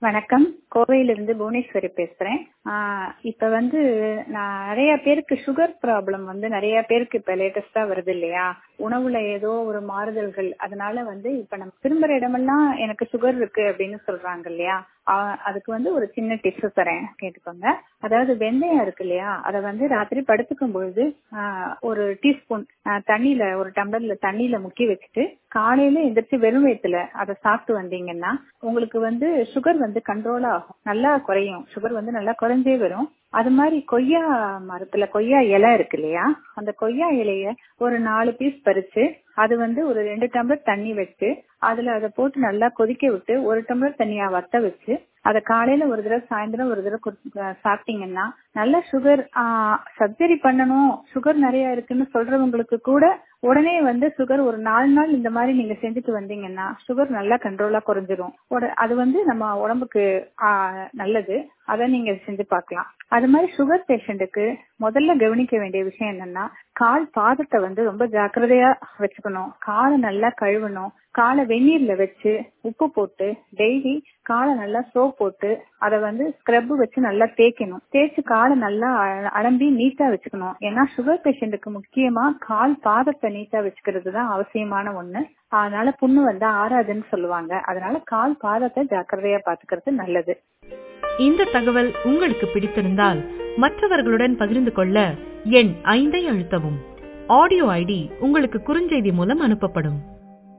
வணக்கம் கோவையிலிருந்து புவனேஸ்வரி பேசுறேன் ஆஹ் இப்ப வந்து நான் நிறைய பேருக்கு சுகர் ப்ராப்ளம் வந்து நிறைய பேருக்கு இப்ப லேட்டஸ்டா வருது இல்லையா உணவுல ஏதோ ஒரு மாறுதல்கள் அதனால வந்து இப்ப நம்ம திரும்புற இடமெல்லாம் எனக்கு சுகர் இருக்கு அப்படின்னு சொல்றாங்க இல்லையா ஆஹ் அதுக்கு வந்து ஒரு சின்ன டிப்ஸ் தரேன் கேட்டுக்கோங்க அதாவது வெந்தயம் இருக்கு இல்லையா அதை வந்து ராத்திரி படுத்துக்கும் பொழுது ஆஹ் ஒரு டீஸ்பூன் தண்ணியில ஒரு டம்ளர்ல தண்ணியில முக்கி வச்சுட்டு காலையில எந்திரிச்சு வெறும் வயிற்றுல அதை சாப்பிட்டு வந்தீங்கன்னா உங்களுக்கு வந்து சுகர் வந்து கண்ட்ரோல் ஆகும் நல்லா குறையும் சுகர் வந்து நல்லா குறைஞ்சே வரும் அது மாதிரி கொய்யா மரத்துல கொய்யா இலை இருக்கு இல்லையா அந்த கொய்யா இலைய ஒரு நாலு பீஸ் பறிச்சு அது வந்து ஒரு ரெண்டு டம்ளர் தண்ணி வச்சு அதுல அதை போட்டு நல்லா கொதிக்க விட்டு ஒரு டம்ளர் தண்ணியா வத்த வச்சு அதை காலையில ஒரு தடவை சாயந்தரம் ஒரு தடவை சாப்பிட்டீங்கன்னா நல்ல சுகர் சர்ஜரி பண்ணணும் சுகர் நிறைய இருக்குன்னு சொல்றவங்களுக்கு கூட உடனே வந்து சுகர் ஒரு நாலு நாள் இந்த மாதிரி நீங்க செஞ்சுட்டு வந்தீங்கன்னா சுகர் நல்லா கண்ட்ரோலா குறைஞ்சிரும் அது வந்து நம்ம உடம்புக்கு நல்லது அதை நீங்க செஞ்சு பார்க்கலாம் அது மாதிரி சுகர் பேஷண்ட்டுக்கு முதல்ல கவனிக்க வேண்டிய விஷயம் என்னன்னா கால் பாதத்தை வந்து ரொம்ப ஜாக்கிரதையா வச்சுக்கணும் காலை நல்லா கழுவணும் காலை வெந்நீர்ல வச்சு உப்பு போட்டு டெய்லி காலை நல்லா சோப் போட்டு அதை வந்து ஸ்க்ரப் வச்சு நல்லா தேய்க்கணும் தேய்ச்சி காலை நல்லா அலம்பி நீட்டா வச்சுக்கணும் ஏன்னா சுகர் பேஷண்ட்டுக்கு முக்கியமா கால் பாதத்தை நீட்டா வச்சுக்கிறது தான் அவசியமான ஒண்ணு அதனால புண்ணு வந்து ஆறாதுன்னு சொல்லுவாங்க அதனால கால் பாதத்தை ஜாக்கிரதையா பாத்துக்கிறது நல்லது இந்த தகவல் உங்களுக்கு பிடித்திருந்தால் மற்றவர்களுடன் பகிர்ந்து கொள்ள எண் ஐந்தை அழுத்தவும் ஆடியோ ஐடி உங்களுக்கு குறுஞ்செய்தி மூலம் அனுப்பப்படும்